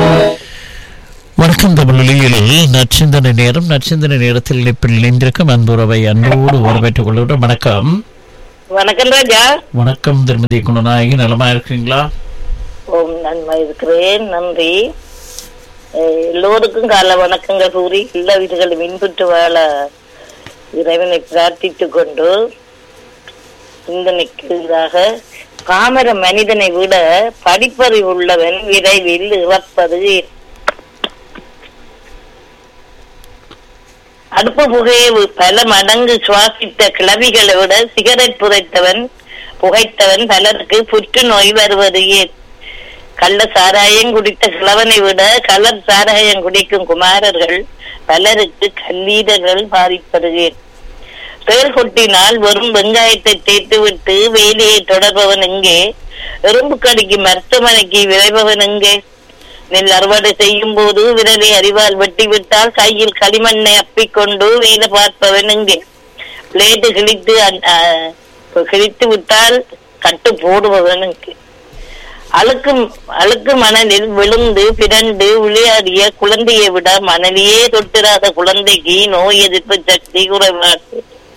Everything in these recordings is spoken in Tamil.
வணக்கம் தமிழொலியில் நற்சிந்தனை நேரம் நற்சிந்தனை நேரத்தில் இணைப்பில் இணைந்திருக்கும் அன்புறவை அன்போடு வரவேற்றுக் கொள்கிறோம் வணக்கம் வணக்கம் ராஜா வணக்கம் திருமதி குணநாயகி நலமா இருக்கிறீங்களா ஓம் நன்மை இருக்கிறேன் நன்றி அஹ் எல்லோருக்கும் கால வணக்கங்கள் கூறி எல்லா வீடுகளும் இன்புற்று வாழ இறைவனை பிரார்த்தித்துக் கொண்டு சிந்தனைக்குதாக பாமர மனிதனை விட படிப்பறிவு உள்ளவன் விரைவில் இறப்பது அடுப்பு புகையை பல மடங்கு சுவாசித்த கிளவிகளை விட சிகரெட் புதைத்தவன் புகைத்தவன் பலருக்கு புற்றுநோய் வருவது ஏன் கள்ள சாராயம் குடித்த கிழவனை விட கலர் சாராயம் குடிக்கும் குமாரர்கள் பலருக்கு கல்லீரல்கள் பாதிப்படுகிறேன் தேள் கொட்டினால் வெறும் வெங்காயத்தை தேய்த்து விட்டு வேலையை தொடர்பவன் எங்கே எறும்பு கடிக்கு மருத்துவமனைக்கு விரைபவன் எங்கே நெல் அறுவடை செய்யும் போது விரலை அறிவால் வெட்டி விட்டால் கையில் களிமண்ணை அப்பிக்கொண்டு வேலை பார்ப்பவன் எங்கே பிளேட்டு கிழித்து அ- அ- கிழித்து விட்டால் கட்டு போடுபவன் எங்கே அழுக்கு அழுக்கு மணலில் விழுந்து பிறண்டு விளையாடிய குழந்தையை விட மணலையே தொட்டிராத குழந்தைக்கு நோய் எதிர்ப்பு சக்தி குறைவாது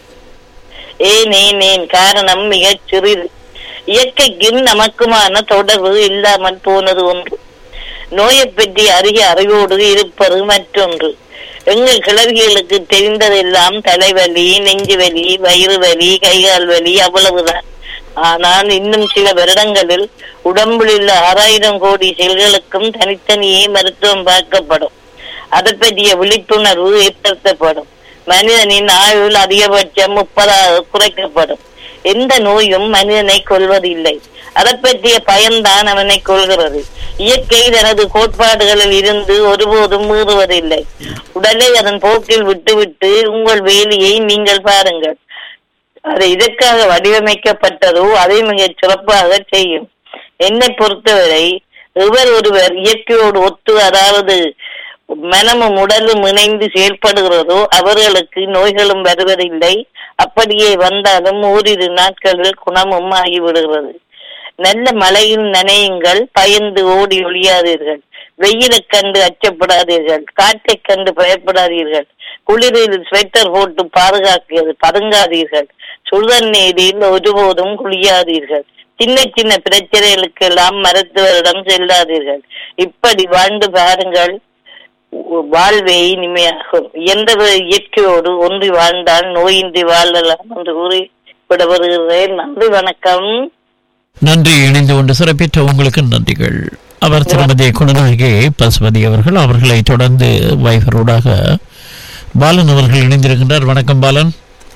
ஏன் ஏன் ஏன் காரணம் மிகச் சிறிது இயற்கைக்கும் நமக்குமான தொடர்பு இல்லாமல் போனது ஒன்று நோயை பற்றி அறிய அறிவோடு இருப்பது மற்றொன்று எங்கள் கிழவிகளுக்கு தெரிந்ததெல்லாம் தலைவலி நெஞ்சு வலி வயிறு வலி கைகால் வலி அவ்வளவுதான் ஆனால் இன்னும் சில வருடங்களில் உடம்பில் உள்ள ஆறாயிரம் கோடி செல்களுக்கும் தனித்தனியே மருத்துவம் பார்க்கப்படும் அதை பற்றிய விழிப்புணர்வு ஏற்படுத்தப்படும் மனிதனின் ஆயுள் அதிகபட்சம் முப்பதாக குறைக்கப்படும் எந்த நோயும் மனிதனை கொல்வதில்லை அதை பற்றிய பயன்தான் அவனை கொள்கிறது இயற்கை தனது கோட்பாடுகளில் இருந்து ஒருபோதும் மீறுவதில்லை உடலை அதன் போக்கில் விட்டுவிட்டு உங்கள் வேலையை நீங்கள் பாருங்கள் அது இதற்காக வடிவமைக்கப்பட்டதோ அதை மிகச் சிறப்பாக செய்யும் என்னை பொறுத்தவரை இவர் ஒருவர் இயற்கையோடு ஒத்து அதாவது மனமும் உடலும் இணைந்து செயல்படுகிறதோ அவர்களுக்கு நோய்களும் வருவதில்லை அப்படியே வந்தாலும் ஓரிரு நாட்களில் குணமும் ஆகிவிடுகிறது நல்ல மழையில் நனையுங்கள் பயந்து ஓடி ஒழியாதீர்கள் வெயிலைக் கண்டு அச்சப்படாதீர்கள் காற்றைக் கண்டு பயப்படாதீர்கள் குளிரில் ஸ்வெட்டர் போட்டு பாதுகாக்கிறது பதுங்காதீர்கள் சுடுதண்ணீரில் ஒருபோதும் குளியாதீர்கள் சின்ன சின்ன பிரச்சனைகளுக்கெல்லாம் மருத்துவரிடம் செல்லாதீர்கள் இப்படி வாழ்ந்து பாருங்கள் உ- வாழ்வே இனிமையாகும் எந்த ஒரு இயற்கையோடு ஒன்றி வாழ்ந்தால் நோயின்றி வாழலாம் என்று கூறி விடப்படுகிறேன் நன்றி வணக்கம் நன்றி இணைந்து கொண்டு சிறப்பித்த உங்களுக்கு நன்றிகள் அவர் திருமதி குணநாயகி பசுபதி அவர்கள் அவர்களை தொடர்ந்து வைஃபரோடாக பாலன் அவர்கள் இணைந்திருக்கின்றார் வணக்கம் பாலன்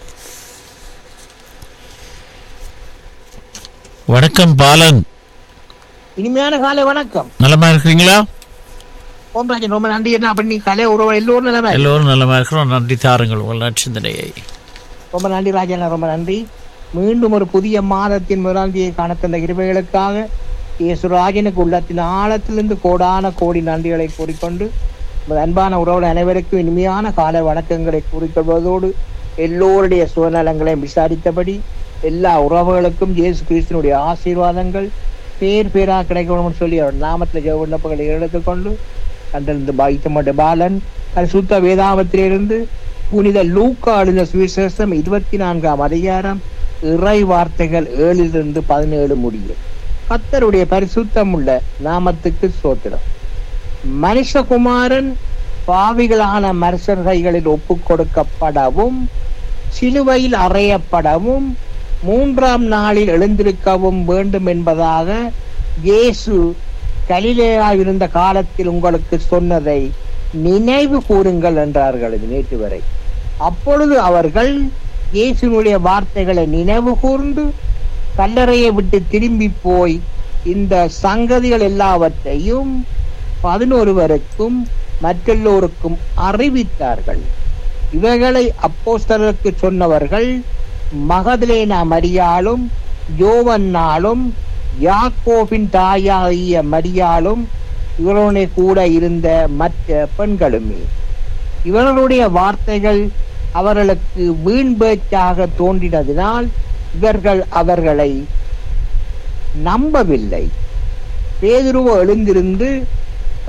வணக்கம் பாலன் இனிமையான காலை வணக்கம் நலமா இருக்கிறீங்களா ஓம்ராஜன் ரொம்ப நன்றி என்ன பண்ணி கலை உறவு எல்லோரும் நிலைமை எல்லோரும் நலமா இருக்கிறோம் நன்றி தாருங்கள் உங்கள் நற்சிந்தனையை ரொம்ப நன்றி ராஜன் ரொம்ப நன்றி மீண்டும் ஒரு புதிய மாதத்தின் முதலாம் தேதியை காண தந்த கிருபைகளுக்காக இயேசுராஜனுக்கு உள்ளத்தின் ஆழத்திலிருந்து கோடான கோடி நன்றிகளை கூறிக்கொண்டு உமது அன்பான உறவுகள் அனைவருக்கும் இனிமையான கால வணக்கங்களை கூறிக்கொள்வதோடு எல்லோருடைய சுயநலங்களையும் விசாரித்தபடி எல்லா உறவுகளுக்கும் இயேசு கிறிஸ்தனுடைய ஆசீர்வாதங்கள் பேர் பேரா கிடைக்கணும்னு சொல்லி அவர் நாமத்தில் ஜெப விண்ணப்பங்களை எடுத்துக்கொண்டு கண்டிருந்த பாய்த்தமட்ட பாலன் சுத்த வேதாமத்திலிருந்து புனித லூக்கா எழுந்த சுவிசேஷம் இருபத்தி நான்காம் அதிகாரம் இறை வார்த்தைகள் ஏழிலிருந்து பதினேழு முடியும் கத்தருடைய பரிசுத்தம் உள்ள நாமத்துக்கு சோத்திரம் மனுஷகுமாரன் பாவிகளான மனுஷர் கைகளில் ஒப்புக் கொடுக்கப்படவும் சிலுவையில் அறையப்படவும் மூன்றாம் நாளில் எழுந்திருக்கவும் வேண்டும் என்பதாக இயேசு கலிலேயா இருந்த காலத்தில் உங்களுக்கு சொன்னதை நினைவு கூறுங்கள் என்றார்கள் இது நேற்று வரை அப்பொழுது அவர்கள் இயேசுனுடைய வார்த்தைகளை நினைவு கூர்ந்து கல்லறையை விட்டு திரும்பி போய் இந்த சங்கதிகள் எல்லாவற்றையும் பதினொருவருக்கும் மற்றெல்லோருக்கும் அறிவித்தார்கள் இவைகளை அப்போஸ்தலருக்கு சொன்னவர்கள் மகதலேனா மரியாளும் யோவன்னாலும் யாக்கோபின் தாயாகிய மரியாளும் இவருடைய கூட இருந்த மற்ற பெண்களுமே இவர்களுடைய வார்த்தைகள் அவர்களுக்கு வீண் பேச்சாக தோன்றினதினால் இவர்கள் அவர்களை நம்பவில்லை பேதுருவோ எழுந்திருந்து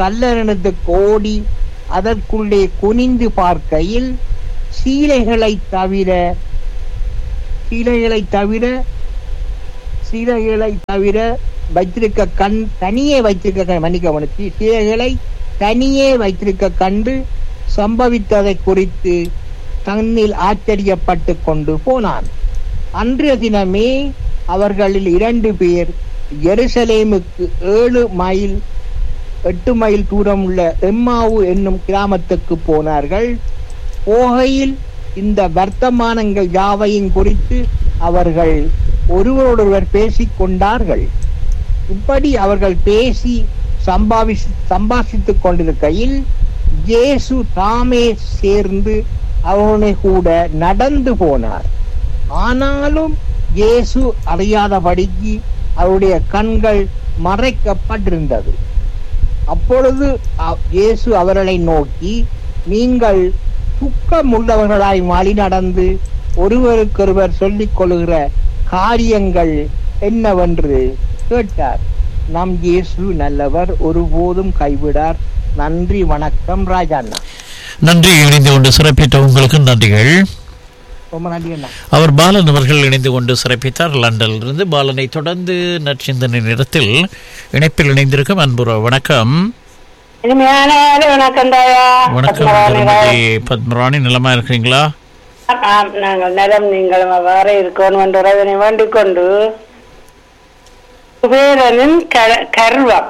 கல்லறினது கோடி அதற்குள்ளே குனிந்து பார்க்கையில் சீலைகளை தவிர சீலைகளை தவிர சீலைகளை தவிர வைத்திருக்க கண் தனியே வைத்திருக்க கண் மன்னிக்கவனும் சீலைகளை தனியே வைத்திருக்க கண்டு சம்பவித்ததை குறித்து தன்னில் ஆச்சரியப்பட்டு கொண்டு போனான் அன்றைய தினமே அவர்களில் இரண்டு பேர் எருசலேமுக்கு ஏழு மைல் எட்டு மைல் தூரம் உள்ள எம்மாவு என்னும் கிராமத்துக்கு போனார்கள் போகையில் இந்த வர்த்தமானங்கள் யாவையும் குறித்து அவர்கள் ஒருவரோடொருவர் பேசிக் கொண்டார்கள் இப்படி அவர்கள் பேசி சம்பாவி சம்பாஷித்துக் கொண்டிருக்கையில் இயேசு தாமே சேர்ந்து அவனை கூட நடந்து போனார் ஆனாலும் இயேசு அறியாதபடிக்கு அவருடைய கண்கள் மறைக்கப்பட்டிருந்தது அப்பொழுது அ- இயேசு அவர்களை நோக்கி நீங்கள் துக்கமுள்ளவர்களாய் வழி நடந்து ஒருவருக்கொருவர் சொல்லிக் கொள்கிற காரியங்கள் என்னவென்று கேட்டார் நம் இயேசு நல்லவர் ஒருபோதும் கைவிடார் நன்றி வணக்கம் ராஜாண்ணா நன்றி இணைந்து கொண்டு சிறப்பித்த உங்களுக்கு நன்றிகள் ரொம்ப நன்றி அண்ணா அவர் பாலன் அவர்கள் இணைந்து கொண்டு சிறப்பித்தார் லண்டனிலிருந்து பாலனை தொடர்ந்து நற்சிந்தனை நேரத்தில் இணைப்பில் இணைந்திருக்கும் அன்புற வணக்கம் இனிமையான வணக்கம் தாயா வணக்கம் திருமதி பத்மராணி நிலமா இருக்கிறீங்களா ஆம், நாங்கள் நலம் நீங்களும் அவ்வாறு இருக்கணும் என்று இறைவனை வேண்டிக் கொண்டு குபேரனின் க- கர்வம்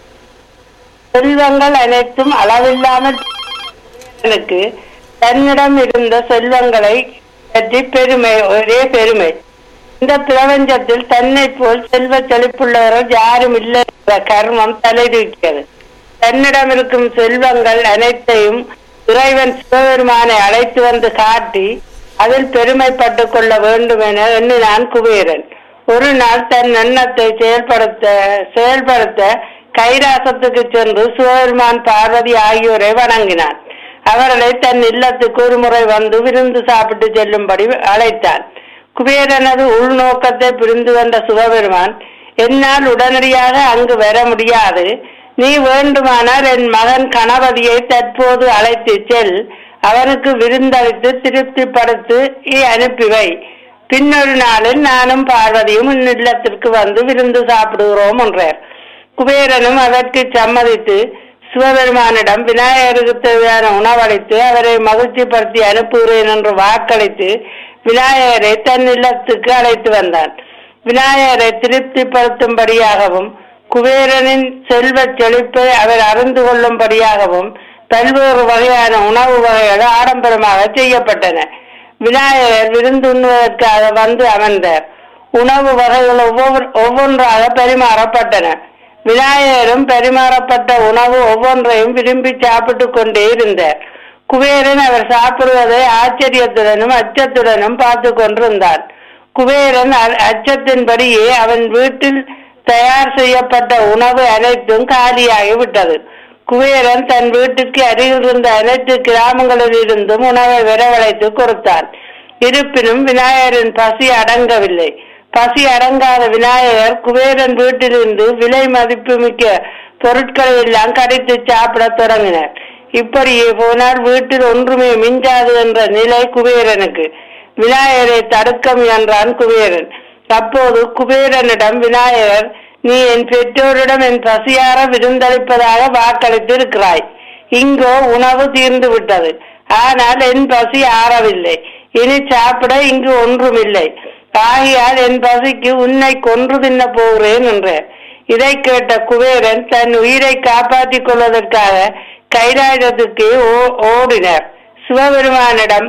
செல்வங்கள் அனைத்தும் அளவில்லாமல் குபேரனுக்கு தன்னிடம் இருந்த செல்வங்களை பற்றி பெருமை ஒரே பெருமை இந்த பிரபஞ்சத்தில் தன்னை போல் செல்வ செழிப்புள்ளவர்கள் யாரும் இல்லை என்ற கர்மம் தலைதூக்கியது தன்னிடம் இருக்கும் செல்வங்கள் அனைத்தையும் இறைவன் சிவபெருமானை அழைத்து வந்து காட்டி அதில் பெருமைப்பட்டுக் கொள்ள வேண்டும் என எண்ணினான் குபேரன் ஒரு நாள் தன் எண்ணத்தை செயல்படுத்த செயல்படுத்த கைலாசத்துக்கு சென்று சிவபெருமான் பார்வதி ஆகியோரை வணங்கினான் அவர்களை தன் இல்லத்துக்கு ஒரு முறை வந்து விருந்து சாப்பிட்டு செல்லும்படி அழைத்தான் குபேரனது உள்நோக்கத்தை புரிந்து வந்த சிவபெருமான் என்னால் உடனடியாக அங்கு வர முடியாது நீ வேண்டுமானால் என் மகன் கணபதியை தற்போது அழைத்து செல் அவனுக்கு விருந்தளித்து திருப்திப்படுத்தி அனுப்பி வை பின்னொரு நாளில் நானும் பார்வதியும் உன் இல்லத்திற்கு வந்து விருந்து சாப்பிடுகிறோம் என்றார் குபேரனும் அதற்கு சம்மதித்து சிவபெருமானிடம் விநாயகருக்கு தேவையான உணவளித்து அவரை மகிழ்ச்சிப்படுத்தி அனுப்புகிறேன் என்று வாக்களித்து விநாயகரை தன் இல்லத்துக்கு அழைத்து வந்தான் விநாயகரை திருப்திப்படுத்தும்படியாகவும் குபேரனின் செல்வச் செழிப்பை அவர் அறிந்து கொள்ளும்படியாகவும் பல்வேறு வகையான உணவு வகைகள் ஆடம்பரமாக செய்யப்பட்டன விநாயகர் விருந்துண்ணுவதற்காக வந்து அமர்ந்தார் உணவு வகைகள் ஒவ்வொரு ஒவ்வொன்றாக பரிமாறப்பட்டன விநாயகரும் பரிமாறப்பட்ட உணவு ஒவ்வொன்றையும் விரும்பி சாப்பிட்டுக் கொண்டே இருந்தார் குபேரன் அவர் சாப்பிடுவதை ஆச்சரியத்துடனும் அச்சத்துடனும் பார்த்து கொண்டிருந்தான் குபேரன் அ- அச்சத்தின்படியே அவன் வீட்டில் தயார் செய்யப்பட்ட உணவு அனைத்தும் காலியாகி விட்டது குபேரன் தன் வீட்டுக்கு அருகில் இருந்த அனைத்து கிராமங்களில் இருந்தும் உணவை வரவழைத்து கொடுத்தான் இருப்பினும் விநாயகரின் பசி அடங்கவில்லை பசி அடங்காத விநாயகர் குபேரன் வீட்டிலிருந்து விலை மதிப்புமிக்க பொருட்களை எல்லாம் கடித்து சாப்பிடத் தொடங்கினார் இப்படியே போனால் வீட்டில் ஒன்றுமே மிஞ்சாது என்ற நிலை குபேரனுக்கு விநாயகரை தடுக்க முயன்றான் குபேரன் அப்போது குபேரனிடம் விநாயகர் நீ என் பெற்றோரிடம் என் பசியார விருந்தளிப்பதாக வாக்களித்து இருக்கிறாய் இங்கோ உணவு தீர்ந்து விட்டது ஆனால் என் பசி ஆறவில்லை இனி சாப்பிட இங்கு ஒன்றுமில்லை ஆகையால் என் பசிக்கு உன்னை கொன்று தின்ன போகிறேன் என்றார் இதை கேட்ட குபேரன் தன் உயிரை காப்பாற்றிக் கொள்வதற்காக கைலாயத்துக்கு ஓ- ஓடினார் சிவபெருமானிடம்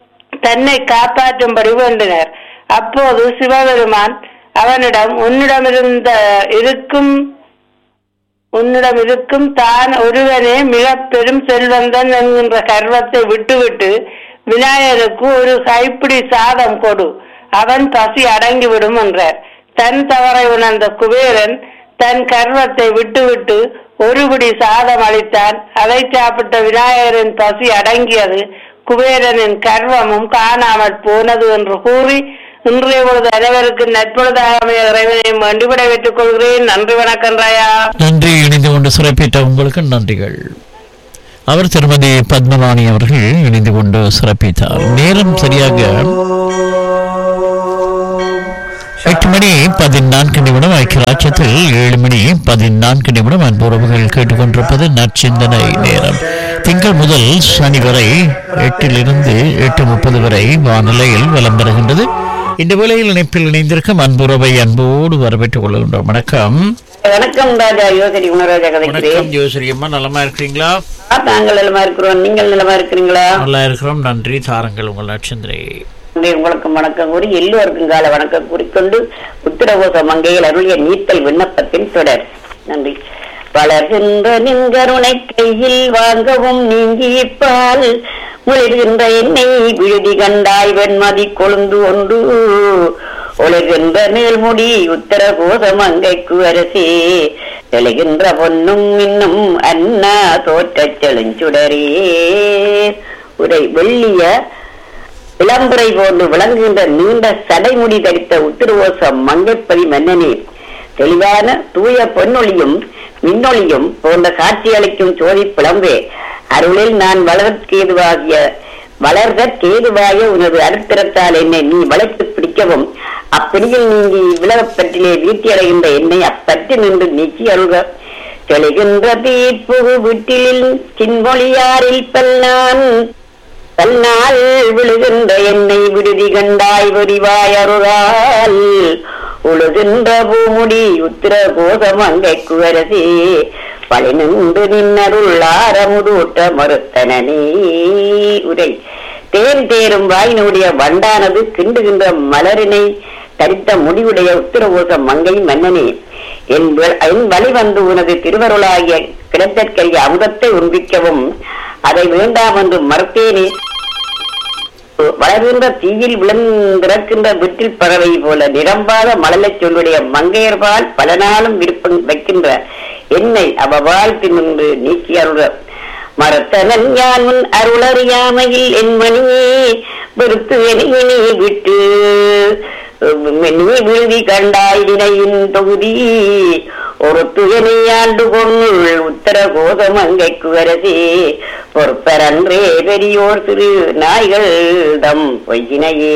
தன்னை காப்பாற்றும்படி வேண்டினர் அப்போது சிவபெருமான் அவனிடம் உன்னிடமிருந்த இருக்கும் உன்னிடம் இருக்கும் தான் ஒருவனே மிக பெரும் செல்வந்தன் என்கின்ற கர்வத்தை விட்டுவிட்டு விநாயகருக்கு ஒரு கைப்பிடி சாதம் கொடு அவன் பசி அடங்கிவிடும் என்றார் தன் தவறை உணர்ந்த குபேரன் தன் கர்வத்தை விட்டுவிட்டு ஒரு பிடி சாதம் அளித்தான் அதை சாப்பிட்ட விநாயகரின் பசி அடங்கியது குபேரனின் கர்வமும் காணாமல் போனது என்று கூறி இன்றைய பொழுது அனைவருக்கும் நற்பொழுதாக அமைய இறைவனை மண்டிபட வைத்துக் கொள்கிறேன் நன்றி வணக்கம் ராயா நன்றி இணைந்து கொண்டு சிறப்பித்த உங்களுக்கு நன்றிகள் அவர் திருமதி பத்மவாணி அவர்கள் இணைந்து கொண்டு சிறப்பித்தார் நேரம் சரியாக எட்டு மணி பதினான்கு நிமிடம் ஐக்கியராட்சத்தில் ஏழு மணி பதினான்கு நிமிடம் அன்புறவுகள் கேட்டுக்கொண்டிருப்பது நற்சிந்தனை நேரம் திங்கள் முதல் சனி வரை எட்டிலிருந்து எட்டு முப்பது வரை வானிலையில் வலம் வருகின்றது இந்த வேளையில் இணைப்பில் இணைந்திருக்கும் அன்புறவை அன்போடு வரவேற்றுக் கொள்கின்றோம் வணக்கம் வணக்கம் ராஜா யோசரி குணராஜா கதைக்கிறேன் வணக்கம் ஜோசரி அம்மா நலமா இருக்கிறீங்களா நாங்கள் நலமா இருக்கிறோம் நீங்கள் நலமா இருக்கிறீங்களா நல்லா இருக்கிறோம் நன்றி தாருங்கள் உங்கள் நட்சந்திரை நன்றி உங்களுக்கு வணக்கம் கூறி எல்லோருக்கும் கால வணக்கம் கூறிக்கொண்டு உத்தரகோச மங்கையில் அருளிய நீத்தல் விண்ணப்பத்தின் தொடர் நன்றி வளர்கின்ற நின்கருணை கையில் வாங்கவும் நீங்கிப்பால் முளிர்கின்ற எண்ணெய் விழுதி கண்டாய் வெண்மதி கொழுந்து ஒன்று ஒளிர்கின்ற நீள்முடி உத்தர கோசமங்கைக்கு அரசே தெளிகின்ற பொன்னும் இன்னும் அண்ணா தோற்றச் செழுஞ்சுடரே உரை வெள்ளிய இளம்புரை போன்று விளங்குகின்ற நீண்ட சடைமுடி தரித்த உத்திருவோச மங்கைப்பதி மன்னனே தெளிவான தூய பொன்னொழியும் மின்னொழியும் போன்ற காட்சியளிக்கும் ஜோதி பிளம்பே அருளில் நான் வளர்க்கேதுவாகிய வளர்கேதுவாய உனது அருத்திரத்தால் என்னை நீ வளைத்து பிடிக்கவும் அப்பிடியில் நீங்கி விலகப்பட்டிலே வீட்டியடைகின்ற என்னை அப்பற்றி நின்று நீக்கி அருள்க தெளிகின்ற தீப்புகு வீட்டில் சின்மொழியாரில் பல்லான் தன்னால் விழுகின்ற என்னை விடுதி கண்டாய் விரிவாய் அருளால் உழுகின்ற பூமுடி உத்திர கோசம் அங்கை குவரசி பழி நின்று நின்னருள் ஆரமுதூட்ட மறுத்தனே உரை தேன் தேரும் வாயினுடைய வண்டானது கிண்டுகின்ற மலரினை தரித்த முடிவுடைய உத்திரகோச மங்கை மன்னனே என் வ- என் வழி வந்து உனது திருவருளாகிய கிடைத்தற்கரிய அமுதத்தை உண்பிக்கவும் அதை வேண்டாம் என்று மறுத்தேனே வளர்கின்ற தீயில் விழுந்திறக்கின்ற விற்றில் பறவை போல நிரம்பாத மழலைச் சொல்லுடைய மங்கையர்பால் பல நாளும் விருப்பம் வைக்கின்ற என்னை அவவால் நின்று நீக்கி அருள மறுத்தனன் யான் உன் அருளறியாமையில் என் மணியே வெறுத்து எனியினி விட்டு நீ விழுதி கண்டாய் வினையின் தொகுதி ஒரு துயனை ஆண்டு கொள்ளுள் உத்தர கோதம் அங்கைக்கு வரசே பொறுப்பரன்றே பெரியோர் சிறு நாய்கள் தம் பொய்யினையே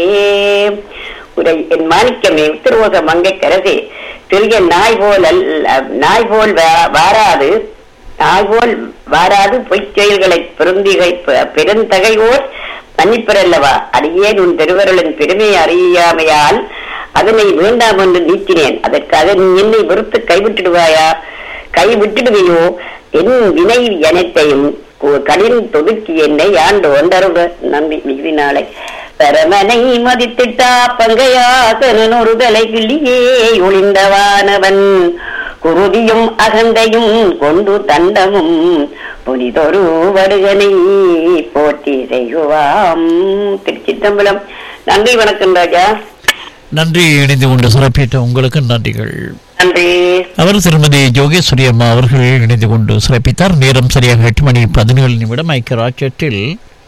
உரை என் மாணிக்கமே உத்தரவோச மங்கைக்கரசே சிறிய நாய் போல் அல்ல நாய் போல் வா- வாராது நாய் போல் வாராது பொய்ச் செயல்களை பெருந்திகை பெ- பெருந்தகையோர் மன்னிப்பரல்லவா அடியேன் உன் திருவருளின் பெருமை அறியாமையால் அதனை வேண்டாம் என்று நீக்கினேன் அதற்காக நீ என்னை வெறுத்து கைவிட்டுடுவாயா கைவிட்டுடுவையோ என் வினை அனைத்தையும் கு- கடின் தொதுக்கி என்னை ஆண்டு ஒன்றருட நன்றி மிகுதி நாளை பரமனை மதித்திட்டா பங்கையாசனன் ஒரு தலை கிள்ளியே ஒளிந்தவானவன் குருதியும் அகந்தையும் கொண்டு தண்டமும் புனிதொரு வருகனை போற்றி செய்குவாம் திருச்சித்தம்பலம் நன்றி வணக்கம் ராஜா நன்றி இணைந்து கொண்டு சிறப்பித்த உங்களுக்கு நன்றிகள் நன்றி அவர் திருமதி ஜோகேஸ்வரி அம்மா அவர்கள் இணைந்து கொண்டு சிறப்பித்தார் நேரம் சரியாக எட்டு மணி பதினேழு நிமிடம் ஐக்கிய ராஜ்யத்தில்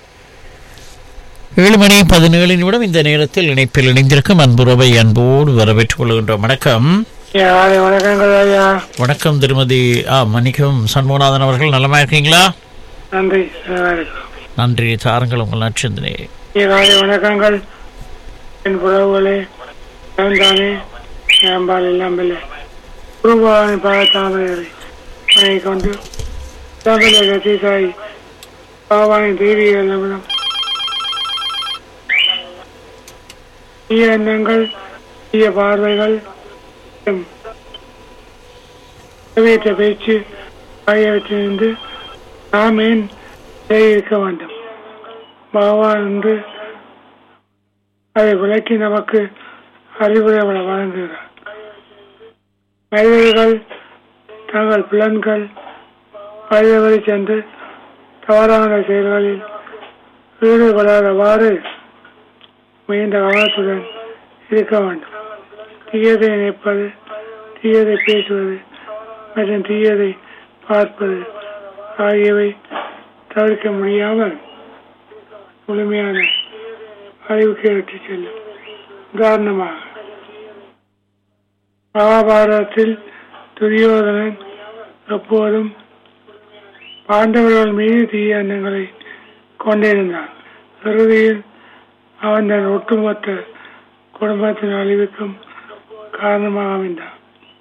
ஏழு மணி பதினேழு நிமிடம் இந்த நேரத்தில் இணைப்பில் இணைந்திருக்கும் அன்புறவை அன்போடு வரவேற்றுக் கொள்கின்றோம் வணக்கம் காலை வணக்கங்கள் ஐயா வணக்கம் திருமதி ஆ மன்னிக்கவும் சண்முகநாதன் அவர்கள் நலமா இருக்கீங்களா நன்றி நல்லா இருக்கும் நன்றி தாருங்கள் உங்கள் நட்சத்திரே காலை வணக்கங்கள் என் புறவுகளே தானே ஏம்பால் இல்லாமல் குருபாவை பார்த்தாமலை வணங்கி கொண்டு தமிழக கத்திசாய் பாவானி தெய்வீக நிமிடம் தீய எண்ணங்கள் தீய பார்வைகள் மற்றும் நிறைவேற்ற பேச்சு ஆகியவற்றிலிருந்து நாம் ஏன் விலகி இருக்க வேண்டும் பகவான் என்று அதை விளக்கி நமக்கு அறிவுரை வழ- வழங்குகிறார் மனிதர்கள் தங்கள் புலன்கள் வழிவழி சென்று தவறான செயல்களில் ஈடுபடாதவாறு மிகுந்த கவனத்துடன் இருக்க வேண்டும் தீயதை நினைப்பது தீயதை பேசுவது மற்றும் தீயதை பார்ப்பது ஆகியவை தவிர்க்க முடியாமல் முழுமையான அறிவுக்கு எடுத்துச் செல்லும் உதாரணமாக மகாபாரதத்தில் துரியோதனன் எப்போதும் பாண்டவர்கள் மீது தீய எண்ணங்களை கொண்டிருந்தான் இறுதியில் அவன் தன் ஒட்டுமொத்த குடும்பத்தின் அழிவுக்கும் காரணமாக அமைந்தான்